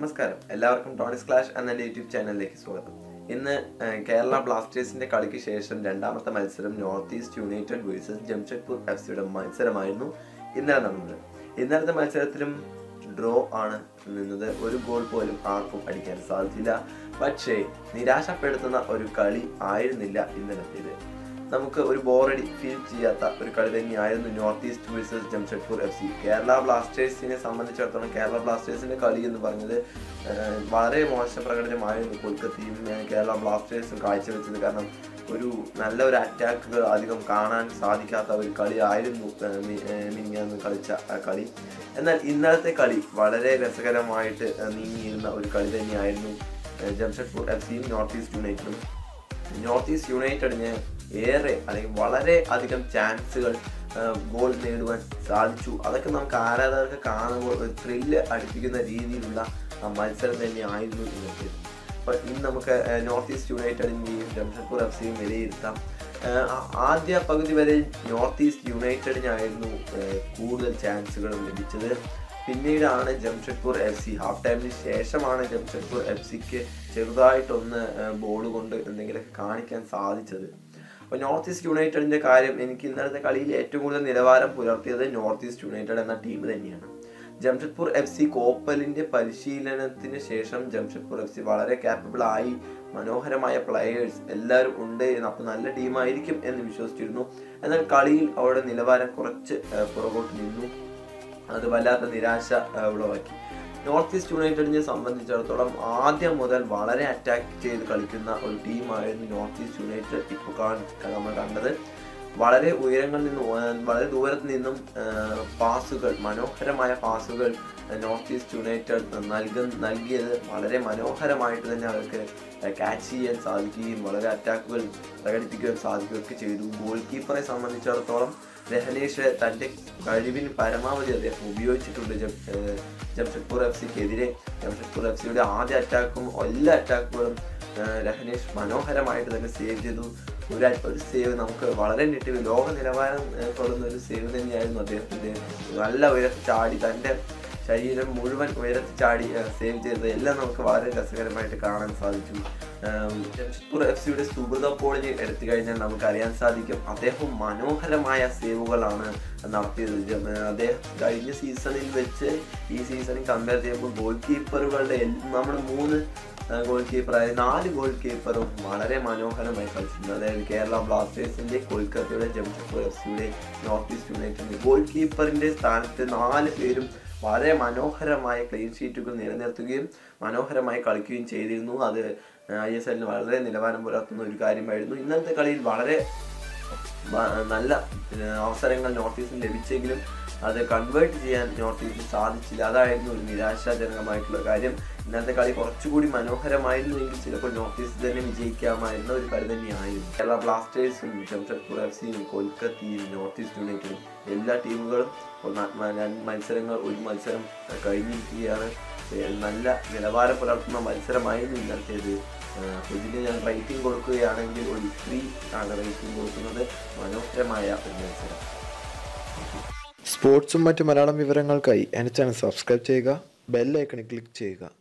നമസ്കാരം എല്ലാവർക്കും ടോണിസ് ക്ലാഷ് എന്ന എൻ്റെ യൂട്യൂബ് ചാനലിലേക്ക് സ്വാഗതം ഇന്ന് ഏഹ്, കേരള ബ്ലാസ്റ്റേഴ്സിന്റെ കളിക്ക് ശേഷം രണ്ടാമത്തെ മത്സരം North East United versus Jamshedpur F സിയുടെ മത്സരമായിരുന്നു ഇന്നലെ നടന്നത് ഇന്നലത്തെ മത്സരത്തിലും ഡ്രോ ആണ് നിന്നത് ഒരു ഗോൾ പോലും ആർക്കും അടിക്കാൻ സാധിച്ചില്ല പക്ഷേ നിരാശപ്പെടുത്തുന്ന ഒരു കളി ആയിരുന്നില്ല ഇന്നലത്തേത് നമുക്ക് ഒരു ബോറടി ഫീൽ ചെയ്യാത്ത ഒരു കളി തന്നെയായിരുന്നു North East versus Jamshedpur F C Kerala ബ്ലാസ്റ്റേഴ്സിനെ സംബന്ധിച്ചിടത്തോളം കേരള ബ്ലാസ്റ്റേഴ്സിന്റെ കളി എന്ന് പറഞ്ഞത് ഏഹ്, വളരെ മോശം പ്രകടനമായിരുന്നു കൊൽക്കത്തയും ഏഹ്, കേരള ബ്ലാസ്റ്റേഴ്സും കാഴ്ചവെച്ചത് കാരണം ഒരു നല്ല ഒരു അറ്റാക്കുകൾ അധികം കാണാൻ സാധിക്കാത്ത ഒരു കളി ആയിരുന്നു ഏഹ്, മി- ഏഹ്, മിനിഞ്ഞാന്ന് കളിച്ച ആ കളി എന്നാൽ ഇന്നലത്തെ കളി വളരെ രസകരമായിട്ട് ഏഹ്, നീങ്ങിയിരുന്ന ഒരു കളി തന്നെയായിരുന്നു ഏഹ്, ജംഷഡ്പൂർ എഫ് സിയും നോർത്ത് ഈസ്റ്റ് യുണൈറ്റഡും നോർത്ത് ഈസ്റ്റ് യുണൈറ്റഡിന് ഏറെ അല്ലെങ്കിൽ വളരെ അധികം ചാൻസുകൾ ഗോൾ നേടുവാൻ സാധിച്ചു അതൊക്കെ നമുക്ക് ആരാധകർക്ക് കാണുമ്പോൾ ഒരു ത്രില്ല് അടുപ്പിക്കുന്ന രീതിയിലുള്ള ആ മത്സരം തന്നെയായിരുന്നു ഇന്നത്തെ അപ്പോൾ ഇന്ന് നമുക്ക് ഏഹ്, നോർത്ത് ഈസ്റ്റ് യുണൈറ്റഡിൻ്റെയും ജംഷഡ്പൂർ എഫ് സിയും വിലയിരുത്താം ഏഹ്, ആ- ആദ്യ പകുതി വരെ നോർത്ത് ഈസ്റ്റ് യുണൈറ്റഡിനായിരുന്നു ഏഹ്, കൂടുതൽ ചാൻസുകൾ ലഭിച്ചത് പിന്നീടാണ് ജംഷഡ്പൂർ എഫ് സി ഹാഫ് ടൈമിന് ശേഷമാണ് ജംഷഡ്പൂർ എഫ് സിക്ക് ചെറുതായിട്ടൊന്ന് ബോൾ കൊണ്ട് എന്തെങ്കിലുമൊക്കെ കാണിക്കാൻ സാധിച്ചത് അപ്പോൾ നോർത്ത് ഈസ്റ്റ് യുണൈറ്റഡിന്റെ കാര്യം എനിക്ക് ഇന്നലത്തെ കളിയിൽ ഏറ്റവും കൂടുതൽ നിലവാരം പുലർത്തിയത് നോർത്ത് ഈസ്റ്റ് യുണൈറ്റഡ് എന്ന ടീം തന്നെയാണ് ജംഷഡ്പൂർ എഫ് സി കോപ്പലിന്റെ പരിശീലനത്തിന് ശേഷം ജംഷഡ്പൂർ എഫ് സി വളരെ കാപ്പബിൾ ആയി മനോഹരമായ പ്ലെയേഴ്സ് എല്ലാവരും ഉണ്ട് എന്ന് അപ്പോൾ നല്ല ടീമായിരിക്കും എന്ന് വിശ്വസിച്ചിരുന്നു എന്നാൽ കളിയിൽ അവരുടെ നിലവാരം കുറച്ച് ഏഹ്, പുറകോട്ട് നിന്നു അത് വല്ലാത്ത നിരാശ ആ, ഉളവാക്കി നോർത്ത് ഈസ്റ്റ് യുണൈറ്റഡിനെ സംബന്ധിച്ചിടത്തോളം ആദ്യം മുതൽ വളരെ അറ്റാക്ക് ചെയ്ത് കളിക്കുന്ന ഒരു ടീമായിരുന്നു നോർത്ത് ഈസ്റ്റ് യുണൈറ്റഡ് ഇപ്പോൾ കാണ- നമ്മൾ കണ്ടത് വളരെ ഉയരങ്ങളിൽ നിന്നും ആ, വളരെ ദൂരത്ത് നിന്നും ആ, പാസുകൾ മനോഹരമായ പാസുകൾ നോർത്ത് ഈസ്റ്റ് യുണൈറ്റഡ് നൽക നൽകിയത് വളരെ മനോഹരമായിട്ട് തന്നെ അവർക്ക് ക്യാച്ച് ചെയ്യാൻ സാധിക്കുകയും വളരെ അറ്റാക്കുകൾ പ്രകടിപ്പിക്കുകയും സാധിക്കുകയൊക്കെ ചെയ്തു ഗോൾ കീപ്പറെ സംബന്ധിച്ചിടത്തോളം രഹനേഷ് തൻ്റെ കഴിവിന് പരമാവധി അദ്ദേഹം ഉപയോഗിച്ചിട്ടുണ്ട് ജം- ഏഹ് ജംഷഡ്പൂർ എഫ് സിക്കെതിരെ ജംഷഡ്പൂർ എഫ് സിയുടെ ആദ്യ അറ്റാക്കും എല്ലാ അറ്റാക്കുകളും ഏഹ് രഹനേഷ് മനോഹരമായിട്ട് തന്നെ സേവ് ചെയ്തു ഒരു അ- ഒരു സേവ് നമുക്ക് വളരെ നെറ്റ് ലോക നിലവാരം ഏഹ് കൊള്ളുന്ന ഒരു സേവ് തന്നെയായിരുന്നു അദ്ദേഹത്തിൻ്റെ നല്ല ഉയരത്തിൽ ചാടി തൻ്റെ ശരീരം മുഴുവൻ ഉയരത്തിൽ ചാടി സേവ് ചെയ്തത് എല്ലാം നമുക്ക് വളരെ രസകരമായിട്ട് കാണാൻ സാധിച്ചു ഏഹ് ജംഷഡ്പൂർ എഫ് സിയുടെ സുബ്രത പോളിനെ എടുത്തു കഴിഞ്ഞാൽ നമുക്ക് അറിയാൻ സാധിക്കും അദ്ദേഹം മനോഹരമായ സേവുകളാണ് നടത്തിയത് ജം- ഏഹ് അദ്ദേഹം കഴിഞ്ഞ സീസണിൽ വെച്ച് ഈ സീസണിൽ കമ്പയർ ചെയ്യുമ്പോൾ ഗോൾ കീപ്പറുകളുടെ നമ്മൾ മൂന്ന് ഗോൾ കീപ്പർ അതായത് നാല് ഗോൾ കീപ്പറും വളരെ മനോഹരമായി കളിച്ചിട്ടുണ്ട് അതായത് കേരള ബ്ലാസ്റ്റേഴ്സിന്റെ കൊൽക്കത്തയുടെ ജംഷഡ്പൂർ എഫ് സിയുടെ നോർത്ത് ഈസ്റ്റ് യുണൈറ്റഡിന്റെ ഗോൾ കീപ്പറിന്റെ സ്ഥാനത്ത് നാല് പേരും വളരെ മനോഹരമായ ക്ലീൻ ഷീറ്റുകൾ നിലനിർത്തുകയും മനോഹരമായി കളിക്കുകയും ചെയ്തിരുന്നു അത് ഐ എസ് എല്ലിന് വളരെ നിലവാരം പുലർത്തുന്ന ഒരു കാര്യമായിരുന്നു ഇന്നത്തെ കളിയിൽ വളരെ വ- നല്ല ഏഹ്, അവസരങ്ങൾ നോർത്ത് ഈസ്റ്റിന് ലഭിച്ചെങ്കിലും അത് കൺവേർട്ട് ചെയ്യാൻ നോർത്ത് ഈസ്റ്റിന് സാധിച്ചില്ല അതായിരുന്നു ഒരു നിരാശാജനകമായിട്ടുള്ള കാര്യം ഇന്നത്തെ കളി കുറച്ചുകൂടി മനോഹരമായിരുന്നു എങ്കിൽ ചിലപ്പോൾ നോർത്ത് ഈസ്റ്റ് തന്നെ വിജയിക്കാമായിരുന്ന ഒരു കളി തന്നെയായിരുന്നു കേരള ബ്ലാസ്റ്റേഴ്സും ജംഷഡ്പൂർ എഫ് സിയും കൊൽക്കത്തയും നോർത്ത് ഈസ്റ്റ് യുണൈറ്റഡും എല്ലാ ടീമുകളും ഒരു ന- മ- രണ്ട് മത്സരങ്ങൾ ഒരു മത്സരം കഴിഞ്ഞിരിക്കുകയാണ് ഏഹ് നല്ല നിലവാരം പുലർത്തുന്ന മത്സരമായിരുന്നു ഇന്നത്തേത് ഏഹ് അപ്പോൾ ഇതിന് ഞാൻ റേറ്റിംഗ് കൊടുക്കുകയാണെങ്കിൽ ഒരു ത്രീ ആണ് റേറ്റിംഗ് കൊടുക്കുന്നത് മനോഹരമായ ഒരു മത്സരം സ്പോർട്സും മറ്റ് മലയാളം വിവരങ്ങൾക്കായി എൻ്റെ ചാനൽ സബ്സ്ക്രൈബ് ചെയ്യുക ബെല്ലൈക്കണിൽ ക്ലിക്ക് ചെയ്യുക